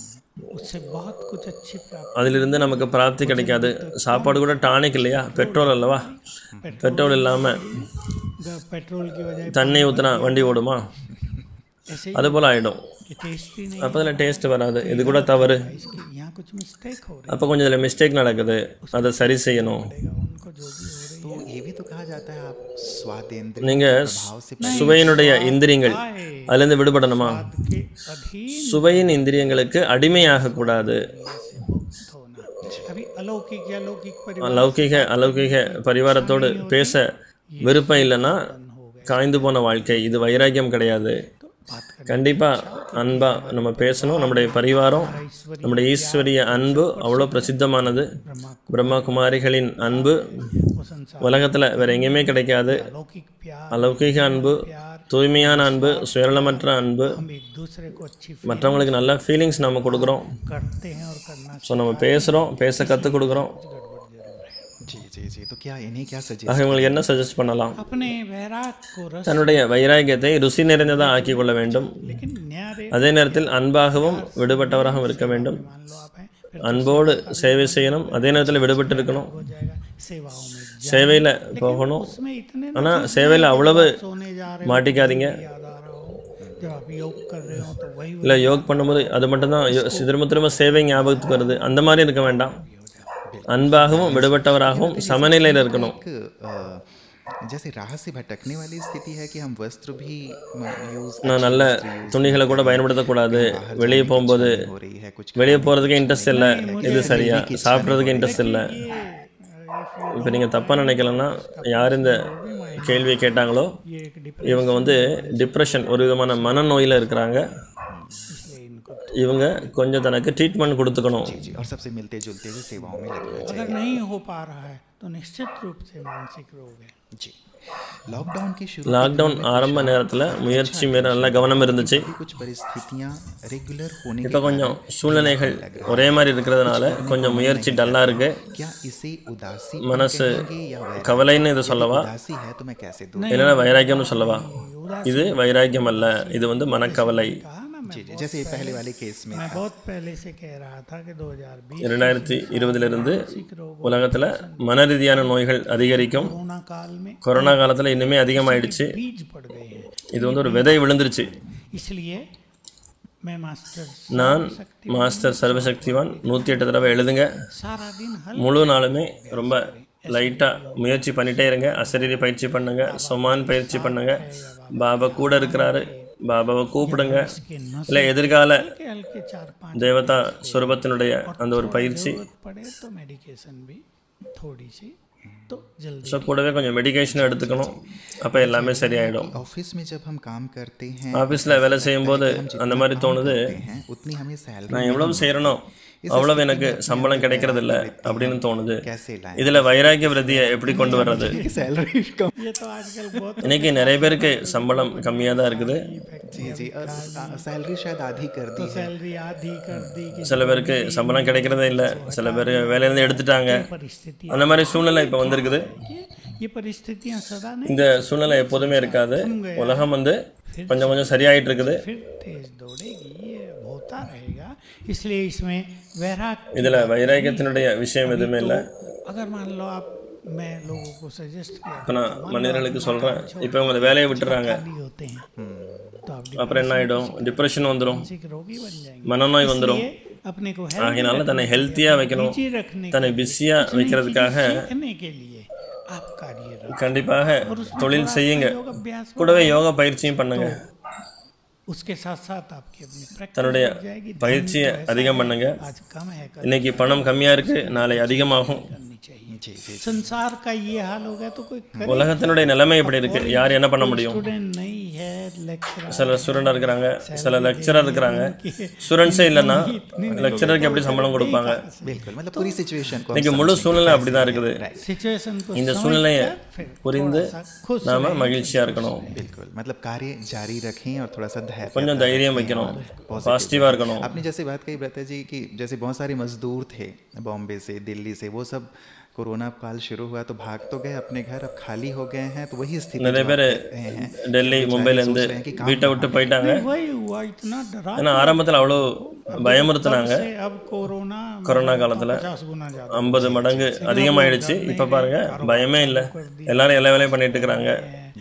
Speaker 3: उससे बहुत कुछ अच्छी प्राप्त
Speaker 2: அதிலிருந்து நமக்கு பிராப்தி கிடைக்காது சாப்பாடு கூட டானிக் இல்லையா பெட்ரோல் அல்லவா பெட்ரோல் இல்லாமல்
Speaker 3: पेट्रोल की वजह
Speaker 2: தண்ணி ஊற்றினா வண்டி ஓடுமா
Speaker 3: ऐसे ही
Speaker 2: அதுபோல் ஆகிடும்
Speaker 3: कि टेस्ट ही नहीं
Speaker 2: அப்போ அதில் டேஸ்ட் வராது இது கூட தவறு
Speaker 3: इसके यहाँ कुछ मिस्टेक हो रही
Speaker 2: அப்போ கொஞ்சம் இதில் மிஸ்டேக் நடக்குது அதை சரி செய்யணும்
Speaker 3: है उनको जो भी हो रही
Speaker 1: तो ये भी तो कहा जाता है आप स्वादेंद्र
Speaker 2: நீங்கள்
Speaker 1: भाव से
Speaker 2: சுவையினுடைய இந்திரியங்கள் அதுலேருந்து விடுபடணுமா
Speaker 3: है के अधीन
Speaker 2: சுவையின் இந்திரியங்களுக்கு அடிமையாகக்கூடாது
Speaker 3: मुक्त होना अभी अलौकिक या लौकिक परिवार
Speaker 2: லௌகிக அலௌகிக பரிவாரத்தோடு பேச விருப்பம் இல்லைன்னா காய்ந்து போன வாழ்க்கை இது வைராக்கியம் கிடையாது
Speaker 3: बात कर
Speaker 2: கண்டிப்பாக அன்பாக நம்ம பேசணும் நம்முடைய பரிவாரம் நம்முடைய ஈஸ்வரிய அன்பு அவ்வளோ பிரசித்தமானது பிரம்மா குமாரிகளின் அன்பு
Speaker 3: वो संसार
Speaker 2: உலகத்தில் வேற எங்கேயுமே கிடைக்காது
Speaker 3: अलौकिक प्यार
Speaker 2: அலௌகிக அன்பு தூய்மையான அன்பு சுயநலமற்ற அன்பு
Speaker 3: हम एक दूसरे को अच्छी फील
Speaker 2: மற்றவங்களுக்கு நல்ல ஃபீலிங்ஸ் நம்ம கொடுக்குறோம்
Speaker 3: करते हैं और करना
Speaker 2: ஸோ நம்ம பேசுகிறோம் பேச கற்றுக் கொடுக்குறோம்
Speaker 1: जी जी जी तो क्या इन्हें क्या सजेस्ट
Speaker 2: ஆக இவங்களுக்கு என்ன சஜஸ்ட் பண்ணலாம்
Speaker 3: अपने वैराग को रस
Speaker 2: தன்னுடைய வைராகியத்தை ருசி நிறைந்ததாக ஆக்கிக் கொள்ள வேண்டும்
Speaker 3: लेकिन न्यारे
Speaker 2: அதே நேரத்தில் அன்பாகவும் விடுபட்டவராகவும் இருக்க வேண்டும்
Speaker 3: मान लो आप हैं फिर
Speaker 2: அன்போடு சேவை செய்யணும் அதே நேரத்தில் விடுபட்டு இருக்கணும்
Speaker 3: हो जाएगा सेवाओं में
Speaker 2: சேவையில் போகணும்
Speaker 3: उसमें इतने न
Speaker 2: ஆனால் சேவையில் அவ்வளவு
Speaker 3: सोने जा रहे
Speaker 2: மாட்டிக்காதீங்க
Speaker 3: हो याद आ रहा हो जब आप योग कर रहे हो तो वही
Speaker 2: இல்லை யோக் பண்ணும்போது அது மட்டும்தான் யோ- திரும்ப திரும்ப சேவை ஞாபகத்துக்கு வருது அந்த மாதிரி இருக்க வேண்டாம் அன்பாகவும் விடுபட்டவராகவும் சமநிலையில் இருக்கணும்
Speaker 1: एक अ, जैसे राह से भटकने वाली स्थिति है कि हम वस्त्र भी यूज
Speaker 2: நான் நல்ல துணிகளை கூட பயன்படுத்தக்கூடாது வெளியே போகும்போது
Speaker 1: हो रही है कुछ
Speaker 2: வெளியே போகிறதுக்கு இன்ட்ரெஸ்ட் இல்லை இது சரியா சாப்பிட்றதுக்கு இன்ட்ரெஸ்ட் இல்லை இப்போ நீங்கள் தப்பாக நினைக்கலன்னா யார் இந்த கேள்வியை கேட்டாங்களோ
Speaker 3: ये एक डिप
Speaker 2: இவங்க வந்து டிப்ரெஷன் ஒரு விதமான மனநோயில் இருக்கிறாங்க
Speaker 3: इसलिए इनको
Speaker 2: இவங்க கொஞ்சம் தனக்கு ட்ரீட்மெண்ட் கொடுத்துக்கணும்
Speaker 1: जी और सबसे मिलते जुलते हुए सेवाओं में लगना
Speaker 3: अगर नहीं हो पा रहा है तो निश्चित रूप से मानसिक रोग है
Speaker 1: चाहिए जी लॉकडाउन की शुरू
Speaker 2: லாக்டவுன் ஆரம்ப நேரத்தில் முயற்சி மேலே நல்ல கவனம் இருந்துச்சு
Speaker 1: की कुछ परिस्थितियां रेगुलर होने
Speaker 2: இப்போ கொஞ்சம் சூழ்நிலைகள் ஒரே மாதிரி இருக்கிறதுனால கொஞ்சம் முயற்சி டல்லாக இருக்கு
Speaker 1: क्या इसे उदासी
Speaker 2: மனசு
Speaker 1: कहेंगे या वैराग्य?
Speaker 2: கவலைன்னு இதை சொல்லவா
Speaker 1: उदासी है तो मैं कैसे दूं
Speaker 2: இல்லைன்னா வைராக்கியம்னு சொல்லவா இது வைராக்கியம் அல்ல இது வந்து மனக்கவலை
Speaker 3: कहा ना मैं
Speaker 1: जी जी जैसे ये पहले वाले केस में
Speaker 3: मैं बहुत पहले से कह रहा था कि 2020
Speaker 2: ரெண்டாயிரத்தி இருபதுலேருந்து
Speaker 3: मानसिक रोग
Speaker 2: உலகத்தில் மன ரீதியான நோய்கள் அதிகரிக்கும்
Speaker 3: कोरोना काल में
Speaker 2: கொரோனா காலத்தில் இன்னுமே அதிகமாயிடுச்சு
Speaker 3: बीज पड़ गए हैं
Speaker 2: இது வந்து ஒரு விதை விழுந்துருச்சு
Speaker 3: इसलिए मैं मास्टर
Speaker 2: நான் மாஸ்டர் சர்வசக்திவான் நூற்றி எட்டு தடவை எழுதுங்க
Speaker 3: सारा दिन हल
Speaker 2: முழு நாளுமே ரொம்ப லைட்டாக முயற்சி பண்ணிட்டே இருங்க அசரீரி பயிற்சி பண்ணுங்க சொமான் பயிற்சி பண்ணுங்க பாபா கூட இருக்கிறாரு பாபாவை கூப்பிடுங்க
Speaker 3: के नस
Speaker 2: இல்லை எதிர்கால
Speaker 3: के हल्के चार पांच
Speaker 2: தேவதா சுரூபத்தினுடைய அந்த ஒரு பயிற்சி
Speaker 3: जरूरत पड़े तो मेडिकेशन भी थोड़ी सी तो जल्दी
Speaker 2: ஸோ கூடவே கொஞ்சம் மெடிகேஷனும் எடுத்துக்கணும் அப்போ எல்லாமே சரியாயிடும்
Speaker 1: ऑफिस में जब हम काम करते हैं
Speaker 2: ஆஃபீஸில் வேலை செய்யும்போது அந்த மாதிரி தோணுது
Speaker 1: हैं उतनी हमें सैलरी
Speaker 2: நான் எவ்வளவு செய்கிறனோ அவ்வளவு எனக்கு சம்பளம் கிடைக்கிறது இல்ல அப்படின்னு தோணுது
Speaker 1: कैसे लाएं
Speaker 2: இதில் வைராக்கிய விரதியை எப்படி கொண்டு வர்றது
Speaker 1: सैलरी कम
Speaker 3: ये तो आजकल बहुत
Speaker 2: இன்னைக்கு நிறைய பேருக்கு சம்பளம் கம்மியாக தான் இருக்குது
Speaker 1: जी जी और सैलरी शायद आधी कर दी है
Speaker 3: सैलरी आधी कर दी कि
Speaker 2: சில பேருக்கு சம்பளம் கிடைக்கிறதே இல்லை சில பேர் வேலையிலேருந்து எடுத்துட்டாங்க
Speaker 3: परिस्थिति
Speaker 2: அந்த மாதிரி சூழ்நிலை இப்போ வந்திருக்குது
Speaker 3: ये परिस्थितियां सदा नहीं
Speaker 2: இந்த சூழ்நிலை எப்போதுமே இருக்காது உலகம் வந்து கொஞ்சம் கொஞ்சம் சரியாயிட்டு இருக்குது
Speaker 3: फिर तेज दौड़ेगी ये होता रहेगा इसलिए इसमें वैराग
Speaker 2: இதில் வைராக்கியத்தினுடைய விஷயம் எதுவுமே இல்லை
Speaker 3: अगर मान लो आप मैं लोगों को सजेस्ट किया
Speaker 2: இப்போ நான் மனிதர்களுக்கு சொல்கிறேன் இப்போ இவங்க இந்த வேலையை விட்டுறாங்க
Speaker 3: खाली होते हैं तो आप
Speaker 2: அப்புறம் என்ன ஆகிடும் டிப்ரெஷன் வந்துடும்
Speaker 3: मानसिक रोगी बन जाएंगे
Speaker 2: மனநோய் வந்துடும்
Speaker 3: ये अपने को
Speaker 2: ஆகையினால தன்னை ஹெல்த்தியாக வைக்கணும்
Speaker 3: हेल्थी रखने
Speaker 2: தன்னை பிஸியாக வைக்கிறதுக்காக
Speaker 3: सीखने के लिए आप कार्य रखें
Speaker 2: கண்டிப்பாக தொழில் செய்யுங்க
Speaker 3: योग अभ्यास हो,
Speaker 2: கூடவே யோகா பயிற்சியும் பண்ணுங்க
Speaker 3: उसके साथ साथ आपकी अपनी प्रैक्टिस
Speaker 2: தன்னுடைய
Speaker 3: बढ़ जाएगी
Speaker 2: பயிற்சியை அதிகம் பண்ணுங்க
Speaker 3: आज कम है कल
Speaker 2: இன்னைக்கு பணம் கம்மியாக இருக்கு நாளை அதிகமாகும்
Speaker 3: करनी चाहिए
Speaker 1: जी जी
Speaker 3: संसार का ये हाल हो गया तो कोई
Speaker 2: உலகத்தினுடைய நிலைமை இப்படி இருக்கு யார் என்ன பண்ண முடியும்
Speaker 3: स्टूडेंट नहीं है लेक्चरर
Speaker 2: சில ஸ்டூடெண்டாக இருக்கிறாங்க சில லெக்சரர் இருக்கிறாங்க ஸ்டூடெண்ட்ஸே இல்லைன்னா லெக்சரருக்கு எப்படி சம்பளம் கொடுப்பாங்க
Speaker 1: बिल्कुल मतलब पूरी सिचुएशन को हम
Speaker 2: இன்னைக்கு முழு சூழ்நிலை அப்படி தான் இருக்குது
Speaker 3: सिचुएशन को
Speaker 2: இந்த சூழ்நிலையை
Speaker 3: फिर
Speaker 2: புரிந்து
Speaker 3: सा खुश
Speaker 2: நாம மகிழ்ச்சியாக இருக்கணும்
Speaker 1: बिल्कुल मतलब कार्य जारी रखें और थोड़ा सा धैर्य
Speaker 2: கொஞ்சம் தைரியம் வைக்கணும் பாசிட்டிவாக இருக்கணும்
Speaker 1: आपने जैसे बात कही ब्रता जी कि जैसे बहुत सारे मजदूर थे बॉम्बे से दिल्ली से वो सब कोरोना काल शुरू हुआ तो भाग तो गए अपने घर अब खाली हो गए हैं तो वही स्थिति
Speaker 2: நிறைய
Speaker 1: जो
Speaker 2: பேர்
Speaker 1: आप कह रहे हैं
Speaker 2: டெல்லி மும்பைலேருந்து வீட்டை விட்டு போயிட்டாங்க
Speaker 3: वही हुआ इतना डरा
Speaker 2: ஏன்னா ஆரம்பத்தில் அவ்வளோ பயமுறுத்துனாங்க
Speaker 3: से अब कोरोना
Speaker 2: கொரோனா காலத்தில்
Speaker 3: पचास गुना ज्यादा
Speaker 2: ஐம்பது மடங்கு அதிகமாயிடுச்சு இப்போ பாருங்க பயமே இல்லை எல்லாரும் எல்லா வேலையும் பண்ணிட்டு இருக்கிறாங்க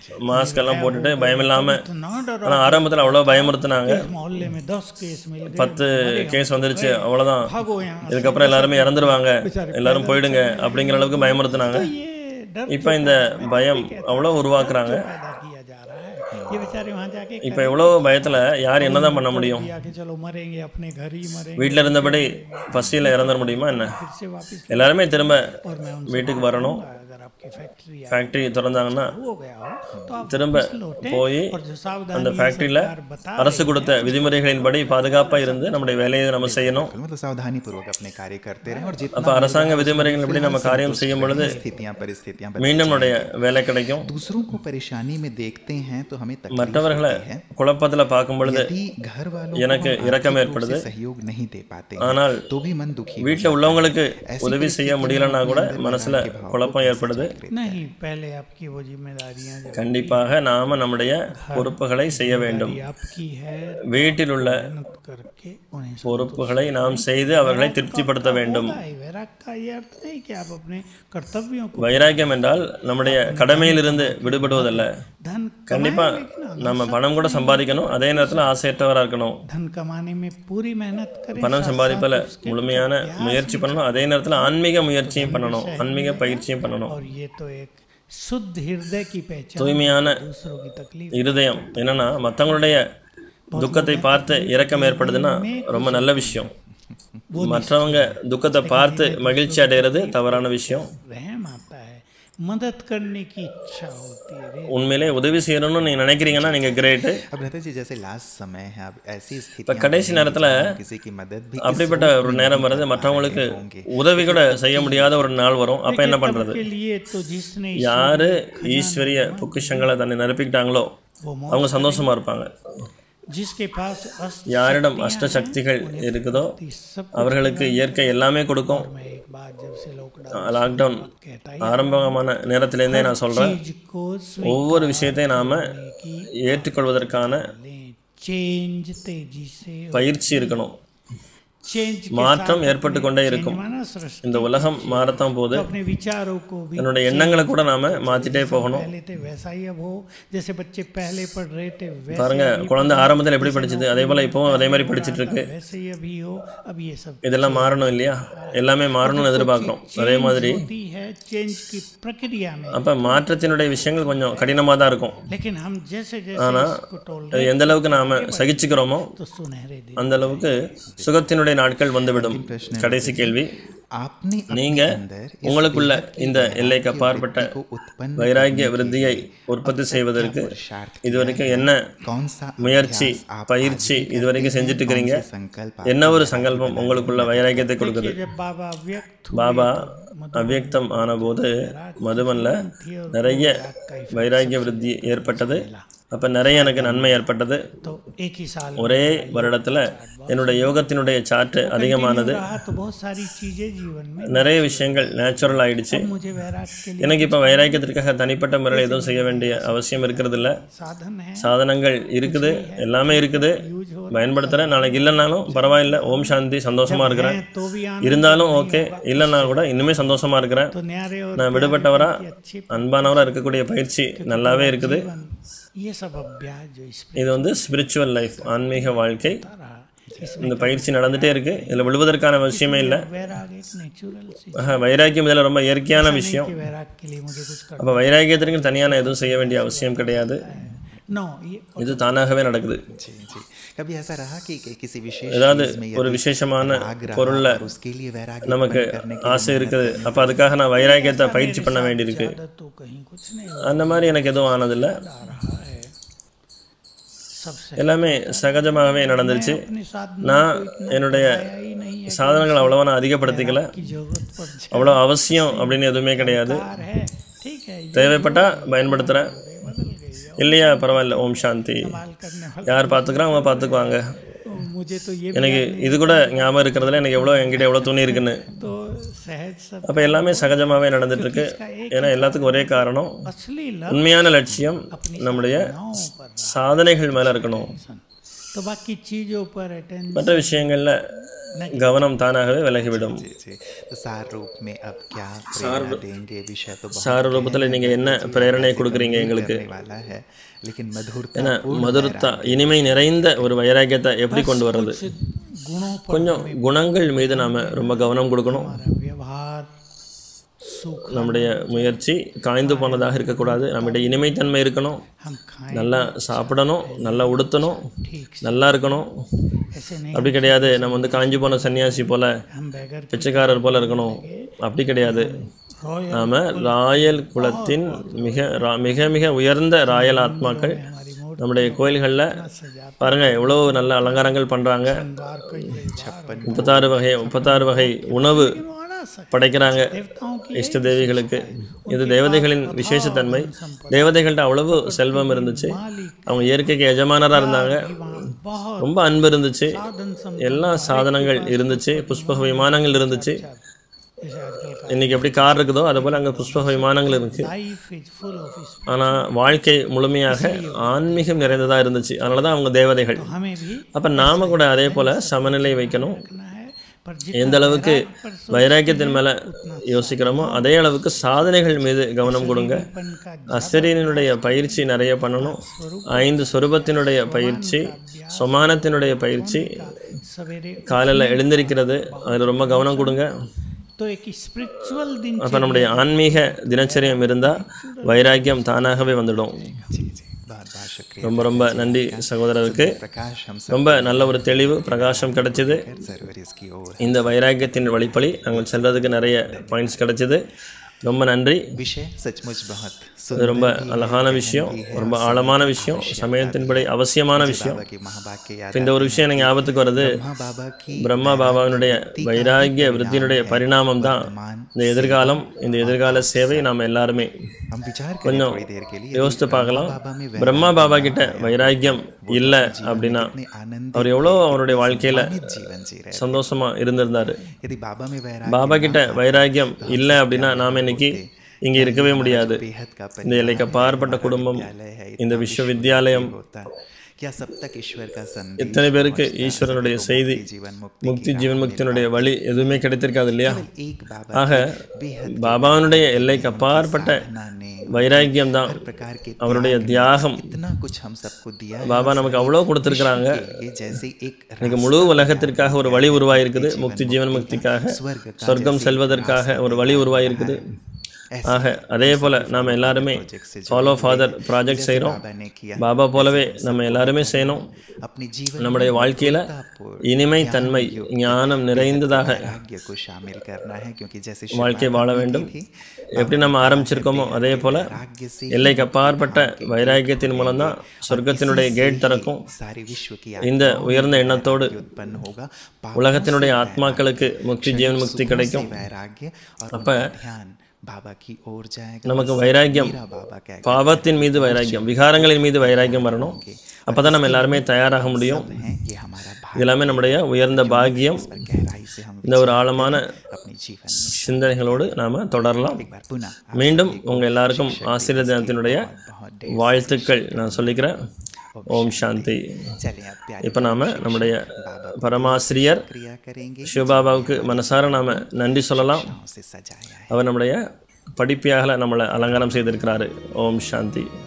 Speaker 2: மாஸ்க் எல்லாம் போட்டுட்டு பயம் இல்லாமல்
Speaker 3: इतना डरा
Speaker 2: ஆனால் ஆரம்பத்தில் அவ்வளோ பயமுறுத்துனாங்க
Speaker 3: इस मोहल्ले में दस केस मिल गए
Speaker 2: பத்து கேஸ் வந்துருச்சு அவ்வளோதான்
Speaker 3: भागो यहाँ
Speaker 2: இதுக்கப்புறம் எல்லாருமே இறந்துருவாங்க எல்லாரும் போயிடுங்க அப்படிங்கிற அளவுக்கு பயமுறுத்துனாங்க
Speaker 3: ये डर
Speaker 2: இப்போ இந்த பயம் அவ்வளோ உருவாக்குறாங்க
Speaker 3: पैदा किया जा रहा है ये बेचारे वहाँ जाके
Speaker 2: இப்போ எவ்வளோ பயத்தில் யார் என்னதான் பண்ண முடியும்
Speaker 3: किया कि चलो मरेंगे अपने घर ही मरेंगे
Speaker 2: வீட்டில் இருந்தபடி பசியில் இறந்துட முடியுமா என்ன
Speaker 3: फिर से वापस
Speaker 2: எல்லாருமே திரும்ப
Speaker 3: और मैं उनसे
Speaker 2: வீட்டுக்கு வரணும்
Speaker 3: अगर आपकी फैक्ट्री
Speaker 2: ஃபேக்ட்ரி திறந்தாங்கன்னா
Speaker 3: हो गया हो तो आप
Speaker 2: திரும்ப
Speaker 3: लौटे
Speaker 2: போய்
Speaker 3: और जो सावधानी
Speaker 2: அந்த ஃபேக்ட்ரியில்
Speaker 3: सरकार बता
Speaker 2: அரசு கொடுத்த விதிமுறைகளின்படி பாதுகாப்பாக இருந்து நம்முடைய வேலையை நம்ம செய்யணும்
Speaker 1: मतलब सावधानी पूर्वक अपने कार्य करते रहें और जितना
Speaker 2: அப்போ அரசாங்க விதிமுறைகளின்படி நம்ம காரியம் செய்யும் பொழுது
Speaker 1: स्थितियां परिस्थितियां
Speaker 2: மீண்டும் நம்முடைய வேலை கிடைக்கும்
Speaker 1: दूसरों को परेशानी में देखते हैं तो हमें तकलीफ
Speaker 2: மற்றவர்களை குழப்பத்தில் பார்க்கும் பொழுது
Speaker 1: यदि घर वालों को
Speaker 2: எனக்கு
Speaker 1: हम
Speaker 2: இரக்கம்
Speaker 1: आर्थिक रूप
Speaker 2: ஏற்படுது
Speaker 1: से सहयोग नहीं दे पाते हैं,
Speaker 2: ஆனால்
Speaker 1: तो भी मन दुखी हो
Speaker 2: வீட்டில் உள்ளவங்களுக்கு உதவி செய்ய முடியலன்னா கூட மனசில் குழப்பம் ஏற்படுது
Speaker 3: नहीं पहले आपकी वो जिम्मेदारियां जो
Speaker 2: கண்டிப்பாக நாம் நம்முடைய பொறுப்புகளை செய்ய வேண்டும்
Speaker 3: आपकी है
Speaker 2: வீட்டில் உள்ள
Speaker 3: मेहनत करके उन्हें
Speaker 2: பொறுப்புகளை நாம் செய்து அவர்களை திருப்திப்படுத்த வேண்டும்
Speaker 3: सदाई वैराग का ये अर्थ नहीं कि आप अपने कर्तव्यों को
Speaker 2: வைராக்கியம் என்றால் நம்முடைய கடமையிலிருந்து விடுபடுவதல்ல
Speaker 3: धन
Speaker 2: கண்டிப்பா நம்ம பணம் கூட சம்பாதிக்கணும் அதே நேரத்தில் ஆசையற்றவராக இருக்கணும்
Speaker 3: धन कमाने में पूरी मेहनत करें
Speaker 2: பணம் சம்பாதிப்பதில் முழுமையான முயற்சி பண்ணணும் அதே நேரத்தில் ஆன்மீக முயற்சியும் பண்ணணும் ஆன்மீக பயிற்சியும் பண்ணணும்
Speaker 3: और ये तो एक शुद्ध हृदय की पहचान
Speaker 2: தூய்மையான
Speaker 3: दूसरों की तकलीफ
Speaker 2: இருதயம் என்னன்னா மற்றவங்களுடைய துக்கத்தை பார்த்து இரக்கம் ஏற்படுதுன்னா ரொம்ப நல்ல விஷயம் மற்றவங்க துக்கத்தை பார்த்து மகிழ்ச்சி அடைகிறது தவறான விஷயம்
Speaker 3: रहम आता है मदद करने की इच्छा होती है रे
Speaker 2: உண்மையிலே உதவி செய்யணும்னு நீங்கள் நினைக்கிறீங்கன்னா நீங்கள் கிரேட்டு
Speaker 1: अब रहते जी जैसे लास्ट समय है अब ऐसी स्थिति
Speaker 2: இப்போ கடைசி நேரத்தில்
Speaker 1: किसी की मदद भी
Speaker 2: அப்படிப்பட்ட ஒரு நேரம் வருது மற்றவங்களுக்கு உதவி கூட செய்ய முடியாத ஒரு நாள் வரும் அப்போ என்ன பண்ணுறது
Speaker 3: के लिए तो जिसने
Speaker 2: யார் ஈஸ்வரிய பொக்கிஷங்களை தன்னை நிரப்பிக்கிட்டாங்களோ அவங்க சந்தோஷமா இருப்பாங்க
Speaker 3: जिसके पास अस्त
Speaker 2: யாரிடம் அஷ்ட சக்திகள் இருக்குதோ
Speaker 3: सब
Speaker 2: அவர்களுக்கு இயற்கை எல்லாமே கொடுக்கும்
Speaker 3: मैं एक बात जब से लॉकडाउन
Speaker 2: லாக்டவுன்
Speaker 3: कहता
Speaker 2: ஆரம்பமான நேரத்திலேருந்தே நான் சொல்கிறேன்
Speaker 3: चीज को
Speaker 2: ஒவ்வொரு விஷயத்தையும் நாம் ஏற்றுக்கொள்வதற்கான
Speaker 3: चेंज तेजी से
Speaker 2: பயிற்சி இருக்கணும்
Speaker 3: चेंज
Speaker 2: மாற்றம் ஏற்பட்டு கொண்டே இருக்கும்
Speaker 3: माना सृष्टि
Speaker 2: இந்த உலகம் மாறத்தான் போது
Speaker 3: अपने विचारों को भी
Speaker 2: என்னுடைய எண்ணங்களை கூட நாம் மாற்றிட்டே போகணும்
Speaker 3: पहले थे वैसा ही अब हो जैसे बच्चे पहले पढ़ रहे थे वैसे
Speaker 2: பாருங்க குழந்தை ஆரம்பத்தில் எப்படி படிச்சது அதே போல் இப்போவும் அதே மாதிரி படிச்சிட்டு இருக்கு
Speaker 3: वैसे ही अभी हो अब ये सब
Speaker 2: இதெல்லாம் மாறணும் இல்லையா எல்லாமே மாறணும்னு எதிர்பார்க்குறோம் அதே மாதிரி
Speaker 3: होती है चेंज की प्रक्रिया में
Speaker 2: அப்போ மாற்றத்தினுடைய விஷயங்கள் கொஞ்சம் கடினமாக தான் இருக்கும்
Speaker 3: लेकिन हम जैसे जैसे इसको टोल
Speaker 2: அது எந்த அளவுக்கு நாம் சகிச்சுக்கிறோமோ
Speaker 3: तो सुनहरे दिन
Speaker 2: அந்த அளவுக்கு சுகத்தினுடைய நாட்கள் வந்துவிடும் கடைசி கேள்வி
Speaker 1: आपने अपने
Speaker 2: நீங்க
Speaker 1: अंदर इस
Speaker 2: உங்களுக்குள்ள இந்த எல்லைக்கு அப்பாற்பட்ட
Speaker 1: को उत्पन्न
Speaker 2: வைராகிய விருத்தியை உற்பத்தி செய்வதற்கு இதுவரைக்கும் என்ன
Speaker 1: कौन सा
Speaker 2: முயற்சி பயிற்சி இதுவரைக்கும் செஞ்சுட்டு இருக்கிறீங்க
Speaker 1: संकल्प
Speaker 2: என்ன ஒரு சங்கல்பம் உங்களுக்குள்ள வைராகியத்தை கொடுக்குது
Speaker 3: जब बाबा व्यक्त
Speaker 2: பாபா அவ்யக்தம் ஆனபோது மதுவன்ல நிறைய வைராகிய விருத்தி ஏற்பட்டது அப்போ நிறைய எனக்கு நன்மை ஏற்பட்டது
Speaker 3: तो एक ही साल
Speaker 2: ஒரே வருடத்தில் என்னுடைய யோகத்தினுடைய சாற்று அதிகமானது
Speaker 3: रहा तो बहुत सारी चीजें जीवन में
Speaker 2: நிறைய விஷயங்கள் நேச்சுரல் ஆயிடுச்சு
Speaker 3: मुझे वैराग के लिए
Speaker 2: எனக்கு இப்போ வைராக்கியத்திற்காக தனிப்பட்ட முறையில் எதுவும் செய்ய வேண்டிய அவசியம் இருக்கிறது இல்ல
Speaker 3: साधन है
Speaker 2: சாதனங்கள் இருக்குது எல்லாமே இருக்குது பயன்படுத்துகிறேன் நாளைக்கு இல்லைனாலும் பரவாயில்ல ஓம் சாந்தி சந்தோஷமா இருக்கிறேன்
Speaker 3: तो भी आना
Speaker 2: இருந்தாலும் ஓகே இல்லைன்னா கூட இன்னுமே சந்தோஷமா இருக்கிறேன்
Speaker 3: तो न्यारे और
Speaker 2: நான் விடுபட்டவரா
Speaker 3: अच्छी
Speaker 2: அன்பானவரா இருக்கக்கூடிய பயிற்சி நல்லாவே இருக்குது
Speaker 3: ये सब अभ्यास जो इस
Speaker 2: இது வந்து ஸ்பிரிச்சுவல் லைஃப் ஆன்மீக வாழ்க்கை
Speaker 3: पर रहा इस
Speaker 2: இந்த பயிற்சி நடந்துட்டே இருக்கு இதில் விழுவதற்கான விஷயமே இல்லை
Speaker 3: वैराग एक नेचुरल सी
Speaker 2: ஆஹா, வைராக்கியம் இதில் ரொம்ப இயற்கையான விஷயம்
Speaker 3: कि वैराग के लिए मुझे कुछ कर
Speaker 2: அப்போ வைராக்கியத்திற்கு தனியான எதுவும் செய்ய வேண்டிய அவசியம் கிடையாது
Speaker 3: नो ये
Speaker 2: இது தானாகவே நடக்குது
Speaker 1: जी जी कभी ऐसा रहा कि, कि किसी विशेष
Speaker 2: ஏதாவது
Speaker 1: चीज में
Speaker 2: ஒரு
Speaker 1: यदि
Speaker 2: விசேஷமான
Speaker 1: राग रहा
Speaker 2: பொருள்ல
Speaker 1: और उसके लिए वैराग्य
Speaker 2: நமக்கு
Speaker 1: उत्पन्न करने के
Speaker 2: ஆசை இருக்குது அப்போ அதுக்காக நான் வைராக்கியத்தை பயிற்சி பண்ண வேண்டியிருக்கு
Speaker 3: आदत तो कहीं कुछ नहीं
Speaker 2: அந்த மாதிரி எனக்கு எதுவும் ஆனதில்லை
Speaker 3: आ रहा है सबसे
Speaker 2: எல்லாமே சகஜமாகவே நடந்துருச்சு
Speaker 3: अपने साथ
Speaker 2: நான் என்னுடைய
Speaker 3: ही नहीं है
Speaker 2: சாதனங்கள் அவ்வளவா நான் அதிகப்படுத்திக்கல
Speaker 3: की जरूरत पर
Speaker 2: அவ்வளோ அவசியம் அப்படின்னு எதுவுமே கிடையாது
Speaker 3: जार है ठीक है ये
Speaker 2: தேவைப்பட்டா பயன்படுத்துகிறேன்
Speaker 3: बदल गई
Speaker 2: இல்லையா பரவாயில்ல ஓம் சாந்தி
Speaker 3: बाल करने वाला
Speaker 2: யார் பார்த்துக்கிறோம் அவங்க பார்த்துக்குவாங்க
Speaker 3: मुझे तो ये
Speaker 2: எனக்கு இது கூட ஞாபகம் இருக்கிறதுல எனக்கு எவ்வளோ என்கிட்ட எவ்வளோ துணி இருக்குன்னு
Speaker 3: तो सहज सब
Speaker 2: அப்போ எல்லாமே சகஜமாகவே நடந்துட்டு இருக்கு ஏன்னா எல்லாத்துக்கும் ஒரே காரணம்
Speaker 3: असली लक्ष्य
Speaker 2: உண்மையான லட்சியம் நம்முடைய
Speaker 3: पर
Speaker 2: சாதனைகள் மேலே இருக்கணும்
Speaker 3: तो बाकी चीज़ों पर अटेंशन
Speaker 2: மற்ற விஷயங்களில் கவனம் தானாகவே விலகிவிடும்
Speaker 1: जी जी तो सार रूप में अब क्या प्रेरणा देंगे विषय तो बहुत
Speaker 2: சார ரூபத்தில் நீங்கள் என்ன பிரேரணை கொடுக்குறீங்க எங்களுக்கு
Speaker 1: करने वाला है लेकिन मधुरता
Speaker 2: ஏன்னா மதுரத்தா இனிமை நிறைந்த ஒரு வைராக்கியத்தை எப்படி கொண்டு வர்றது
Speaker 3: गुणों पर
Speaker 2: கொஞ்சம் குணங்கள் மீது நாம் ரொம்ப கவனம் கொடுக்கணும்
Speaker 3: हमारा व्यवहार सुख
Speaker 2: நம்முடைய முயற்சி காய்ந்து போனதாக இருக்கக்கூடாது நம்முடைய இனிமைத்தன்மை இருக்கணும்
Speaker 3: हम खाएं
Speaker 2: நல்லா சாப்பிடணும் நல்லா உடுத்தணும் நல்லா இருக்கணும்
Speaker 3: ऐसे नहीं
Speaker 2: அப்படி கிடையாது நம்ம வந்து காஞ்சி போன சன்னியாசி போல
Speaker 3: हम बैगर
Speaker 2: பிச்சைக்காரர் போல இருக்கணும் அப்படி கிடையாது
Speaker 3: रॉयल
Speaker 2: நாம ராயல் குலத்தின் மிக ரா- மிக மிக உயர்ந்த ராயல் ஆத்மாக்கள்
Speaker 3: हमारी मोट
Speaker 2: நம்முடைய கோயில்களில்
Speaker 3: सजाते
Speaker 2: பாருங்க எவ்வளோ நல்ல அலங்காரங்கள் பண்ணுறாங்க
Speaker 3: बार कई छप्पन
Speaker 2: முப்பத்தாறு வகை முப்பத்தாறு வகை உணவு
Speaker 3: आना सकते
Speaker 2: படைக்கிறாங்க
Speaker 3: देवताओं की
Speaker 2: இஷ்ட தேவிகளுக்கு இது தேவதைகளின் விசேஷத்தன்மை தேவதைகள்கிட்ட அவ்வளவு செல்வம் இருந்துச்சு அவங்க இயற்கைக்கு எஜமானராக இருந்தாங்க
Speaker 3: वहाँ बहुत
Speaker 2: ரொம்ப அன்பு இருந்துச்சு
Speaker 3: साधन सम
Speaker 2: எல்லா சாதனங்கள் இருந்துச்சு புஷ்பக விமானங்கள் இருந்துச்சு
Speaker 3: जैसे आजकल का
Speaker 2: இன்னைக்கு எப்படி கார் இருக்குதோ அது போல் அங்கே புஷ்பக விமானங்கள் இருந்துச்சு
Speaker 3: लाइफ इज फुल ऑफ इस
Speaker 2: ஆனால் வாழ்க்கை முழுமையாக ஆன்மீகம் நிறைந்ததாக இருந்துச்சு அதனால தான் அவங்க தேவதைகள்
Speaker 3: हमें भी
Speaker 2: அப்போ நாம கூட அதே போல் சமநிலை வைக்கணும்
Speaker 3: रखना है पर
Speaker 2: எந்த அளவுக்கு வைராக்கியத்தின் மேலே யோசிக்கிறோமோ அதே அளவுக்கு சாதனைகள் மீது கவனம் கொடுங்க
Speaker 3: जीवन का
Speaker 2: அஸ்தரியனுடைய பயிற்சி நிறைய பண்ணணும் ஐந்து சொரூபத்தினுடைய பயிற்சி சொமானத்தினுடைய பயிற்சி
Speaker 3: सवेरे
Speaker 2: காலையில் எழுந்திருக்கிறது அதில் ரொம்ப கவனம் கொடுங்க
Speaker 3: तो एक स्पिरिचुअल दिन
Speaker 2: அப்போ நம்முடைய ஆன்மீக தினச்சரியம் இருந்தால் வைராக்கியம் தானாகவே வந்துடும்
Speaker 1: जी जी बहुत बहुत शुक्रिया
Speaker 2: ரொம்ப ரொம்ப நன்றி சகோதரருக்கு
Speaker 1: प्रकाश हम सब
Speaker 2: ரொம்ப நல்ல ஒரு தெளிவு பிரகாசம் கிடைச்சிது
Speaker 1: जरूर इसकी ओर
Speaker 2: இந்த வைராக்கியத்தின் வழிப்படி நாங்கள் செல்றதுக்கு நிறைய பாயிண்ட்ஸ் கிடைச்சிது ரொம்ப நன்றி
Speaker 1: विषय सचमुच बहुत
Speaker 2: இது ரொம்ப அழகான விஷயம் ரொம்ப ஆழமான விஷயம் சமயத்தின்படி அவசியமான விஷயம்
Speaker 1: बाबा की महावाक्य याद
Speaker 2: இப்ப இந்த ஒரு விஷயம் எனக்கு ஞாபகத்துக்கு வருது
Speaker 1: ब्रह्मा बाबा की
Speaker 2: பிரம்மா பாபாவினுடைய வைராகிய விருத்தியினுடைய பரிணாமம் தான் இந்த எதிர்காலம் இந்த எதிர்கால சேவை நாம் எல்லாருமே
Speaker 1: हम विचार करें थोड़ी देर के लिए
Speaker 2: யோசித்து பார்க்கலாம்
Speaker 1: बाबा में
Speaker 2: பிரம்மா பாபா கிட்ட வைராக்கியம் இல்லை அப்படின்னா
Speaker 1: अपने आनंद
Speaker 2: அவர் எவ்வளோ அவருடைய வாழ்க்கையில்
Speaker 1: जीवन जी रहे
Speaker 2: சந்தோஷமா இருந்திருந்தாரு
Speaker 1: यदि बाबा में वैराग्य
Speaker 2: பாபா கிட்ட வைராக்கியம் இல்லை அப்படின்னா நாம் இன்னைக்கு இங்கே இருக்கவே முடியாது
Speaker 1: बेहद का
Speaker 2: இந்த எல்லைக்கு அப்பாற்பட்ட குடும்பம்
Speaker 1: विद्यालय है
Speaker 2: இந்த விஸ்வவித்யாலயம்
Speaker 1: होता क्या सब तक ईश्वर का संदेश
Speaker 2: எத்தனை பேருக்கு ஈஸ்வரனுடைய செய்தி
Speaker 1: जीवन मुक्ति
Speaker 2: முக்தி ஜீவன் முக்தியினுடைய வழி எதுவுமே கிடைத்திருக்காது இல்லையா
Speaker 1: एक बाबा
Speaker 2: ஆக பாபாவினுடைய எல்லைக்கு அப்பாற்பட்ட
Speaker 1: ने
Speaker 2: வைராக்கியம் தான்
Speaker 1: प्रकार के
Speaker 2: அவருடைய தியாகம்
Speaker 1: इतना कुछ हम सबको दिया है
Speaker 2: பாபா நமக்கு அவ்வளோ கொடுத்துருக்குறாங்க
Speaker 1: ये जैसे एक
Speaker 2: இன்னைக்கு முழு உலகத்திற்காக ஒரு வழி உருவாயிருக்குது முக்தி ஜீவன் முக்திக்காக சொர்க்கம் செல்வதற்காக ஒரு வழி உருவாயிருக்குது ஆக அதே போல நாம எல்லாருமே ஃபாலோ ஃபாதர் ப்ராஜெக்ட் செய்கிறோம்
Speaker 1: बाबा ने किया
Speaker 2: பாபா போலவே நம்ம எல்லாருமே செய்யணும்
Speaker 1: अपने जीवन
Speaker 2: நம்முடைய வாழ்க்கையில இனிமை தன்மை ஞானம் நிறைந்ததாக
Speaker 1: भाग्य को शामिल करना है क्योंकि जैसे
Speaker 2: வாழ்க்கை வாழ வேண்டும் எப்படி நம்ம ஆரம்பிச்சிருக்கோமோ அதே போல
Speaker 1: भाग्य से
Speaker 2: எல்லைக்கு அப்பாற்பட்ட வைராக்கியத்தின் மூலம்தான் சொர்க்கத்தினுடைய கேட் திறக்கும்
Speaker 1: सारे विश्व की
Speaker 2: இந்த உயர்ந்த எண்ணத்தோடு
Speaker 1: उत्पन्न होगा
Speaker 2: உலகத்தினுடைய ஆத்மாக்களுக்கு முக்தி ஜீவன் முக்தி கிடைக்கும்
Speaker 1: वैराग्य और उनका ध्यान बाबा की ओर जाएगा
Speaker 2: நமக்கு வைராக்கியம்
Speaker 1: मेरा बाबा क्या
Speaker 2: பாவத்தின் மீது வைராக்கியம் விகாரங்களின் மீது வைராக்கியம் வரணும் அப்பதான் நம்ம எல்லாருமே தயாராக முடியும்
Speaker 1: है ये हमारा भाग्य
Speaker 2: இது எல்லாமே நம்முடைய உயர்ந்த பாக்கியம்
Speaker 1: पर गहराई से हम
Speaker 2: இந்த ஒரு ஆழமான
Speaker 1: अपने जीवन में
Speaker 2: சிந்தனைகளோடு நாம தொடரலாம்
Speaker 1: एक बार पुनः
Speaker 2: மீண்டும் உங்க எல்லாருக்கும் ஆசிரியர் தினத்தினுடைய
Speaker 1: बहुत
Speaker 2: வாழ்த்துக்கள் நான் சொல்லிக்கிறேன் ஓம் சாந்தி
Speaker 1: चलिए अब प्यारी
Speaker 2: இப்போ நாம நம்முடைய பரமாசிரியர்
Speaker 1: क्रिया करेंगे
Speaker 2: சிவபாபாவுக்கு மனசார நாம நன்றி சொல்லலாம்
Speaker 1: से सजाया है
Speaker 2: அவர் நம்முடைய படிப்பியாக நம்மளை அலங்காரம் செய்திருக்கிறாரு ஓம் சாந்தி